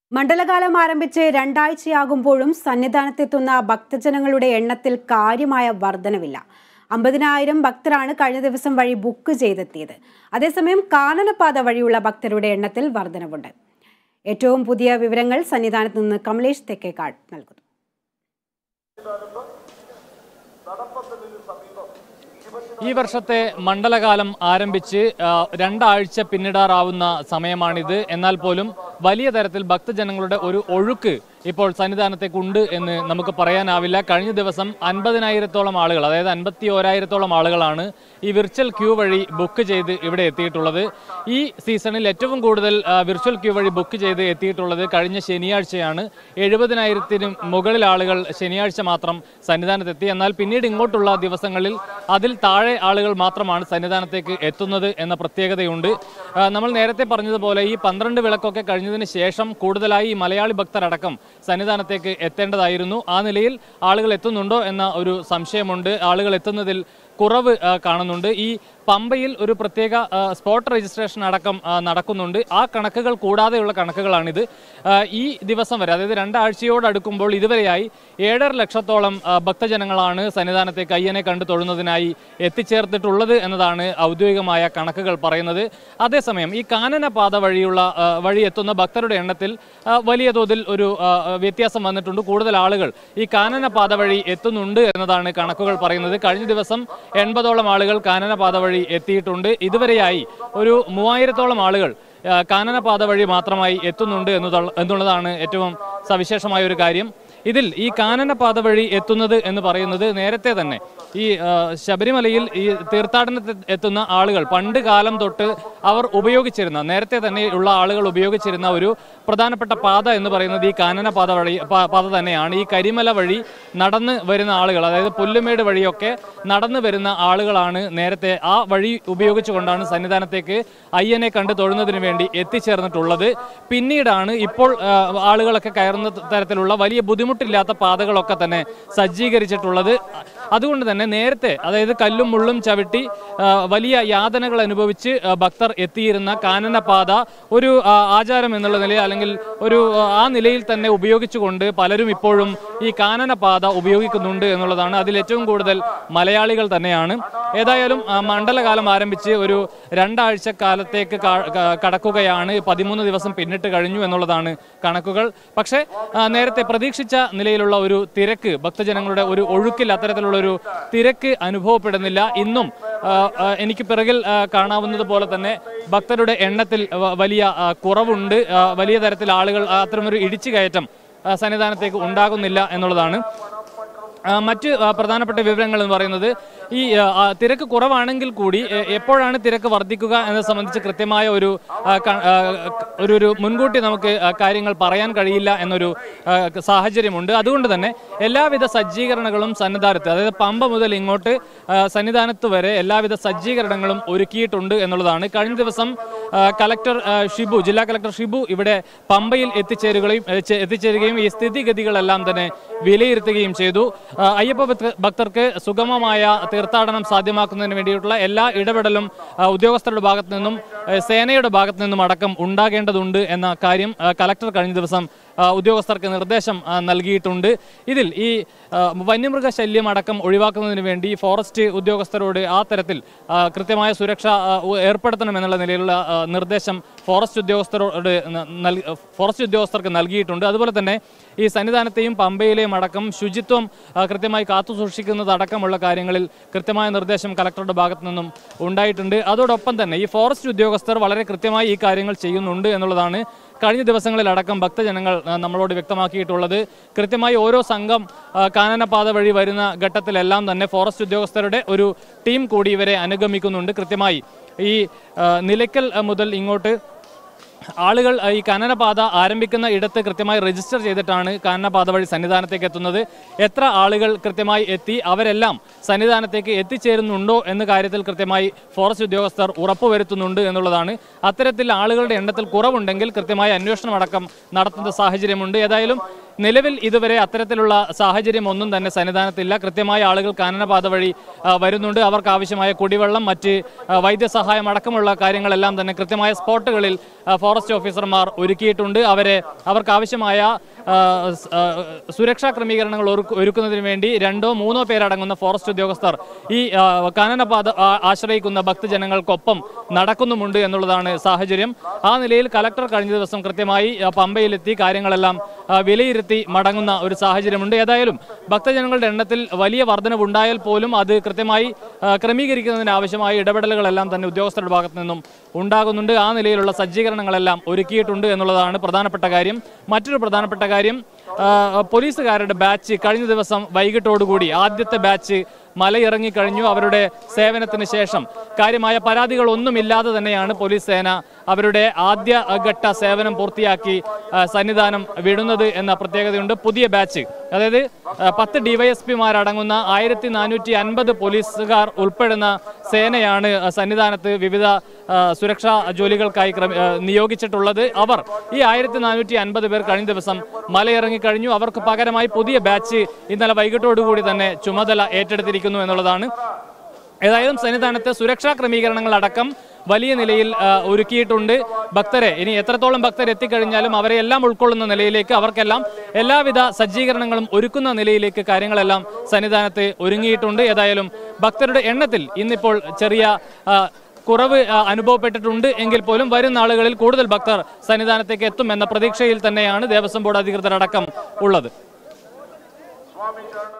മണ്ഡലകാലം ആരംഭിച്ച് രണ്ടാഴ്ചയാകുമ്പോഴും സന്നിധാനത്തെത്തുന്ന ഭക്തജനങ്ങളുടെ എണ്ണത്തിൽ കാര്യമായ വർധനവില്ല അമ്പതിനായിരം ഭക്തരാണ് കഴിഞ്ഞ ദിവസം വഴി ബുക്ക് ചെയ്തെത്തിയത് അതേസമയം കാനനപാത വഴിയുള്ള ഭക്തരുടെ എണ്ണത്തിൽ വർധനവുണ്ട് ഏറ്റവും പുതിയ വിവരങ്ങൾ സന്നിധാനത്ത് നിന്ന് കമലേഷ് തെക്കേക്കാട് നൽകുന്നു ഈ വർഷത്തെ മണ്ഡലകാലം ആരംഭിച്ച് ആ, രണ്ടാഴ്ച പിന്നിടാറാവുന്ന സമയമാണിത് എന്നാൽ പോലും വലിയ തരത്തിൽ ഭക്തജനങ്ങളുടെ ഒരു ഒഴുക്ക് ഇപ്പോൾ സന്നിധാനത്തേക്കുണ്ട് എന്ന് നമുക്ക് പറയാനാവില്ല കഴിഞ്ഞ ദിവസം അൻപതിനായിരത്തോളം ആളുകൾ അതായത് അൻപത്തി ഓരായിരത്തോളം ആളുകളാണ് ഈ വിർച്വൽ ക്യൂ വഴി ബുക്ക് ചെയ്ത് ഇവിടെ എത്തിയിട്ടുള്ളത് ഈ സീസണിൽ ഏറ്റവും കൂടുതൽ ആ, വിർച്വൽ ക്യൂ വഴി ബുക്ക് ചെയ്ത് എത്തിയിട്ടുള്ളത് കഴിഞ്ഞ ശനിയാഴ്ചയാണ് എഴുപതിനായിരത്തിന് മുകളിൽ ആളുകൾ ശനിയാഴ്ച മാത്രം സന്നിധാനത്തെത്തി എന്നാൽ പിന്നീട് ഇങ്ങോട്ടുള്ള ദിവസങ്ങളിൽ അതിൽ താഴെ ആളുകൾ മാത്രമാണ് സന്നിധാനത്തേക്ക് എത്തുന്നത് എന്ന പ്രത്യേകതയുണ്ട് ആ, നമ്മൾ നേരത്തെ പറഞ്ഞതുപോലെ ഈ പന്ത്രണ്ട് വിളക്കൊക്കെ കഴിഞ്ഞതിന് ശേഷം കൂടുതലായി ഈ മലയാളി ഭക്തരടക്കം സന്നിധാനത്തേക്ക് എത്തേണ്ടതായിരുന്നു ആ നിലയിൽ ആളുകൾ എത്തുന്നുണ്ടോ എന്ന ഒരു സംശയമുണ്ട് ആളുകൾ എത്തുന്നതിൽ കുറവ് ആ, കാണുന്നുണ്ട് ഈ പമ്പയിൽ ഒരു പ്രത്യേക ആ, സ്പോട്ട് രജിസ്ട്രേഷൻ അടക്കം ആ, നടക്കുന്നുണ്ട് ആ കണക്കുകൾ കൂടാതെയുള്ള കണക്കുകളാണിത് ആ, ഈ ദിവസം വരെ അതായത് രണ്ടാഴ്ചയോടടുക്കുമ്പോൾ ഇതുവരെയായി ഏഴര ലക്ഷത്തോളം ആ, ഭക്തജനങ്ങളാണ് സന്നിധാനത്തേക്ക് അയ്യനെ കണ്ടു തൊഴുന്നതിനായി എത്തിച്ചേർത്തിട്ടുള്ളത് എന്നതാണ് ഔദ്യോഗികമായ കണക്കുകൾ പറയുന്നത് അതേസമയം ഈ കാനനപാത വഴിയുള്ള ആ, വഴി എത്തുന്ന ഭക്തരുടെ എണ്ണത്തിൽ ആ, വലിയ തോതിൽ ഒരു ആ, വ്യത്യാസം വന്നിട്ടുണ്ട് കൂടുതൽ ആളുകൾ ഈ കാനനപാത വഴി എത്തുന്നുണ്ട് എന്നതാണ് കണക്കുകൾ പറയുന്നത് കഴിഞ്ഞ ദിവസം എൺപതോളം ആളുകൾ കാനനപാത വഴി എത്തിയിട്ടുണ്ട് ഇതുവരെയായി ഒരു മൂവായിരത്തോളം ആളുകൾ ആ, കാനനപാത വഴി മാത്രമായി എത്തുന്നുണ്ട് എന്നതുള്ള- എന്നുള്ളതാണ് ഏറ്റവും സവിശേഷമായ ഒരു കാര്യം ഇതിൽ ഈ കാനനപാത വഴി എത്തുന്നത് എന്ന് പറയുന്നത് നേരത്തെ തന്നെ ഈ ആ, ശബരിമലയിൽ ഈ തീർത്ഥാടനത്തിൽ എത്തുന്ന ആളുകൾ പണ്ട് കാലം തൊട്ട് അവർ ഉപയോഗിച്ചിരുന്ന നേരത്തെ തന്നെ ഉള്ള ആളുകൾ ഉപയോഗിച്ചിരുന്ന ഒരു പ്രധാനപ്പെട്ട പാത എന്ന് പറയുന്നത് ഈ കാനനപാത വഴി പാ- പാത തന്നെയാണ് ഈ കരിമല വഴി നടന്ന് വരുന്ന ആളുകൾ അതായത് പുല്ലുമേട് വഴിയൊക്കെ നടന്നു വരുന്ന ആളുകളാണ് നേരത്തെ ആ വഴി ഉപയോഗിച്ചുകൊണ്ടാണ് സന്നിധാനത്തേക്ക് അയ്യനെ കണ്ട് തൊഴുന്നതിന് വേണ്ടി എത്തിച്ചേർന്നിട്ടുള്ളത് പിന്നീടാണ് ഇപ്പോൾ ആ, ആളുകളൊക്കെ കയറുന്ന തരത്തിലുള്ള വലിയ ബുദ്ധിമുട്ടില്ലാത്ത പാതകളൊക്കെ തന്നെ സജ്ജീകരിച്ചിട്ടുള്ളത് അതുകൊണ്ട് തന്നെ നേരത്തെ അതായത് കല്ലും മുള്ളും ചവിട്ടി ആ, വലിയ യാതനകൾ അനുഭവിച്ച് ആ, ഭക്തർ എത്തിയിരുന്ന കാനനപാത ഒരു ആ, ആചാരം എന്നുള്ള നിലയിൽ അല്ലെങ്കിൽ ഒരു ആ, ആ നിലയിൽ തന്നെ ഉപയോഗിച്ചുകൊണ്ട് പലരും ഇപ്പോഴും ഈ കാനനപാത ഉപയോഗിക്കുന്നുണ്ട് എന്നുള്ളതാണ് അതിൽ ഏറ്റവും കൂടുതൽ മലയാളികൾ തന്നെയാണ് ഏതായാലും ആ, മണ്ഡലകാലം ആരംഭിച്ച് ഒരു രണ്ടാഴ്ച കാലത്തേക്ക് ക- ക- കടക്കുകയാണ് പതിമൂന്ന് ദിവസം പിന്നിട്ട് കഴിഞ്ഞു എന്നുള്ളതാണ് കണക്കുകൾ പക്ഷേ ആ, നേരത്തെ പ്രതീക്ഷിച്ച നിലയിലുള്ള ഒരു തിരക്ക് ഭക്തജനങ്ങളുടെ ഒരു ഒഴുക്കിൽ അത്തരത്തിലുള്ള ഒരു തിരക്ക് അനുഭവപ്പെടുന്നില്ല ഇന്നും ആ, ആ, എനിക്ക് പിറകിൽ ആ, കാണാവുന്നത് പോലെ തന്നെ ഭക്തരുടെ എണ്ണത്തിൽ വ- വലിയ ആ, കുറവുണ്ട് ആ, വലിയ തരത്തിൽ ആളുകൾ ആ, അത്തരമൊരു ഇടിച്ചു കയറ്റം ആ, സന്നിധാനത്തേക്ക് ഉണ്ടാകുന്നില്ല എന്നുള്ളതാണ് ആ, മറ്റ് ആ, പ്രധാനപ്പെട്ട വിവരങ്ങൾ എന്ന് പറയുന്നത് ഈ ആ, ആ, തിരക്ക് കുറവാണെങ്കിൽ കൂടി എ, എപ്പോഴാണ് തിരക്ക് വർദ്ധിക്കുക എന്നത് സംബന്ധിച്ച് കൃത്യമായ ഒരു ആ, ക- ആ, ഒരു ഒരു മുൻകൂട്ടി നമുക്ക് ആ, കാര്യങ്ങൾ പറയാൻ കഴിയില്ല എന്നൊരു ആ, സാഹചര്യമുണ്ട് അതുകൊണ്ട് തന്നെ എല്ലാവിധ സജ്ജീകരണങ്ങളും സന്നിധാനത്ത് അതായത് പമ്പ മുതൽ ഇങ്ങോട്ട് ആ, സന്നിധാനത്ത് വരെ എല്ലാവിധ സജ്ജീകരണങ്ങളും ഒരുക്കിയിട്ടുണ്ട് എന്നുള്ളതാണ് കഴിഞ്ഞ ദിവസം ആ, കലക്ടർ ആ, ഷിബു ജില്ലാ കലക്ടർ ഷിബു ഇവിടെ പമ്പയിൽ എത്തിച്ചേരുകയും എ, ചെ- എത്തിച്ചേരുകയും ഈ സ്ഥിതിഗതികളെല്ലാം തന്നെ വിലയിരുത്തുകയും ചെയ്തു ആ, അയ്യപ്പ ഭക്ത- ഭക്തർക്ക് സുഗമമായ തീർത്ഥാടനം സാധ്യമാക്കുന്നതിന് വേണ്ടിയിട്ടുള്ള എല്ലാ ഇടപെടലും ആ, ഉദ്യോഗസ്ഥരുടെ ഭാഗത്തു നിന്നും ആ, സേനയുടെ ഭാഗത്തു നിന്നും അടക്കം ഉണ്ടാകേണ്ടതുണ്ട് എന്ന കാര്യം ആ, കലക്ടർ കഴിഞ്ഞ ദിവസം ആ, ഉദ്യോഗസ്ഥർക്ക് നിർദ്ദേശം ആ, നൽകിയിട്ടുണ്ട് ഇതിൽ ഈ ആ, വന്യമൃഗ ശല്യം അടക്കം ഒഴിവാക്കുന്നതിന് വേണ്ടി ഫോറസ്റ്റ് ഉദ്യോഗസ്ഥരോട് ആ തരത്തിൽ ആ, കൃത്യമായ സുരക്ഷ ആ, ഉ- ഏർപ്പെടുത്തണം എന്നുള്ള നിലയിലുള്ള ആ, നിർദ്ദേശം ഫോറസ്റ്റ് ഉദ്യോഗസ്ഥരോട് ന- നൽ- ഫോറസ്റ്റ് ഉദ്യോഗസ്ഥർക്ക് നൽകിയിട്ടുണ്ട് അതുപോലെ തന്നെ ഈ സന്നിധാനത്തെയും പമ്പയിലെയും അടക്കം ശുചിത്വം ആ, കൃത്യമായി കാത്തു സൂക്ഷിക്കുന്നത് അടക്കമുള്ള കാര്യങ്ങളിൽ കൃത്യമായ നിർദ്ദേശം കലക്ടറുടെ ഭാഗത്തു നിന്നും ഉണ്ടായിട്ടുണ്ട് അതോടൊപ്പം തന്നെ ഈ ഫോറസ്റ്റ് ഉദ്യോഗസ്ഥർ വളരെ കൃത്യമായി ഈ കാര്യങ്ങൾ ചെയ്യുന്നുണ്ട് എന്നുള്ളതാണ് കഴിഞ്ഞ ദിവസങ്ങളിലടക്കം ഭക്തജനങ്ങൾ ആ, നമ്മളോട് വ്യക്തമാക്കിയിട്ടുള്ളത് കൃത്യമായി ഓരോ സംഘം ആ, കാനനപാത വഴി വരുന്ന ഘട്ടത്തിലെല്ലാം തന്നെ ഫോറസ്റ്റ് ഉദ്യോഗസ്ഥരുടെ ഒരു ടീം കൂടി ഇവരെ അനുഗമിക്കുന്നുണ്ട് കൃത്യമായി ഈ ആ, നിലയ്ക്കൽ ആ, മുതൽ ഇങ്ങോട്ട് ആളുകൾ ആ, ഈ കാനനപാത ആരംഭിക്കുന്ന ഇടത്ത് കൃത്യമായി രജിസ്റ്റർ ചെയ്തിട്ടാണ് കാനനപാത വഴി സന്നിധാനത്തേക്ക് എത്തുന്നത് എത്ര ആളുകൾ കൃത്യമായി എത്തി അവരെല്ലാം സന്നിധാനത്തേക്ക് എത്തിച്ചേരുന്നുണ്ടോ എന്ന കാര്യത്തിൽ കൃത്യമായി ഫോറസ്റ്റ് ഉദ്യോഗസ്ഥർ ഉറപ്പുവരുത്തുന്നുണ്ട് എന്നുള്ളതാണ് അത്തരത്തിൽ ആളുകളുടെ എണ്ണത്തിൽ കുറവുണ്ടെങ്കിൽ കൃത്യമായ അന്വേഷണം അടക്കം നടത്തുന്ന സാഹചര്യമുണ്ട് ഏതായാലും നിലവിൽ ഇതുവരെ അത്തരത്തിലുള്ള സാഹചര്യം ഒന്നും തന്നെ സന്നിധാനത്തില്ല കൃത്യമായ ആളുകൾ കാനനപാത വഴി ആ, വരുന്നുണ്ട് അവർക്ക് ആവശ്യമായ കുടിവെള്ളം മറ്റ് ആ, വൈദ്യസഹായം അടക്കമുള്ള കാര്യങ്ങളെല്ലാം തന്നെ കൃത്യമായ സ്പോട്ടുകളിൽ ആ, ഫോറസ്റ്റ് ഓഫീസർമാർ ഒരുക്കിയിട്ടുണ്ട് അവരെ അവർക്ക് ആവശ്യമായ ആ, സ്- ആ, സുരക്ഷാ ക്രമീകരണങ്ങൾ ഒരുക്കു- ഒരുക്കുന്നതിന് വേണ്ടി രണ്ടോ മൂന്നോ പേരടങ്ങുന്ന ഫോറസ്റ്റ് ഉദ്യോഗസ്ഥർ ഈ ആ, കാനനപാത ആ- ആശ്രയിക്കുന്ന ഭക്തജനങ്ങൾക്കൊപ്പം നടക്കുന്നുമുണ്ട് എന്നുള്ളതാണ് സാഹചര്യം ആ നിലയിൽ കലക്ടർ കഴിഞ്ഞ ദിവസം കൃത്യമായി ആ, പമ്പയിലെത്തി കാര്യങ്ങളെല്ലാം ആ, വിലയിരുത്തി മടങ്ങുന്ന ഒരു സാഹചര്യമുണ്ട് ഏതായാലും ഭക്തജനങ്ങളുടെ എണ്ണത്തിൽ വലിയ വർധനവുണ്ടായാൽ പോലും അത് കൃത്യമായി ആ, ക്രമീകരിക്കുന്നതിന് ആവശ്യമായ ഇടപെടലുകളെല്ലാം തന്നെ ഉദ്യോഗസ്ഥരുടെ ഭാഗത്തു നിന്നും ഉണ്ടാകുന്നുണ്ട് ആ നിലയിലുള്ള സജ്ജീകരണങ്ങളെല്ലാം ഒരുക്കിയിട്ടുണ്ട് എന്നുള്ളതാണ് പ്രധാനപ്പെട്ട കാര്യം മറ്റൊരു പ്രധാനപ്പെട്ട കാര്യം ആ, പോലീസുകാരുടെ ബാച്ച് കഴിഞ്ഞ ദിവസം വൈകിട്ടോടുകൂടി ആദ്യത്തെ ബാച്ച് മലയിറങ്ങി കഴിഞ്ഞു അവരുടെ സേവനത്തിന് ശേഷം കാര്യമായ പരാതികൾ ഒന്നുമില്ലാതെ തന്നെയാണ് പോലീസ് സേന അവരുടെ ആദ്യ ഘട്ട സേവനം പൂർത്തിയാക്കി ആ, സന്നിധാനം വിടുന്നത് എന്ന പ്രത്യേകതയുണ്ട് പുതിയ ബാച്ച് അതായത് ആ, പത്ത് ഡിവൈഎസ്പിമാരടങ്ങുന്ന ആയിരത്തി നാനൂറ്റി അൻപത് പോലീസുകാർ ഉൾപ്പെടുന്ന സേനയാണ് ആ, സന്നിധാനത്ത് വിവിധ ആ, സുരക്ഷാ ജോലികൾക്കായി ക്രമ- ആ, നിയോഗിച്ചിട്ടുള്ളത് അവർ ഈ ആയിരത്തി നാനൂറ്റി അൻപത് പേർ കഴിഞ്ഞ ദിവസം മലയിറങ്ങി കഴിഞ്ഞു അവർക്ക് പകരമായി പുതിയ ബാച്ച് ഇന്നലെ വൈകിട്ടോടുകൂടി തന്നെ ചുമതല ഏറ്റെടുത്തിരിക്കുന്നു എന്നുള്ളതാണ് ഏതായാലും സന്നിധാനത്ത് സുരക്ഷാ ക്രമീകരണങ്ങൾ അടക്കം വലിയ നിലയിൽ ആ, ഒരുക്കിയിട്ടുണ്ട് ഭക്തരെ ഇനി എത്രത്തോളം ഭക്തർ എത്തിക്കഴിഞ്ഞാലും അവരെ എല്ലാം ഉൾക്കൊള്ളുന്ന നിലയിലേക്ക് അവർക്കെല്ലാം എല്ലാവിധ സജ്ജീകരണങ്ങളും ഒരുക്കുന്ന നിലയിലേക്ക് കാര്യങ്ങളെല്ലാം സന്നിധാനത്ത് ഒരുങ്ങിയിട്ടുണ്ട് ഏതായാലും ഭക്തരുടെ എണ്ണത്തിൽ ഇന്നിപ്പോൾ ചെറിയ ആ, കുറവ് ആ, അനുഭവപ്പെട്ടിട്ടുണ്ട് എങ്കിൽ പോലും വരും നാളുകളിൽ കൂടുതൽ ഭക്തർ സന്നിധാനത്തേക്ക് എത്തും എന്ന പ്രതീക്ഷയിൽ തന്നെയാണ് ദേവസ്വം ബോർഡ് അധികൃതരടക്കം ഉള്ളത്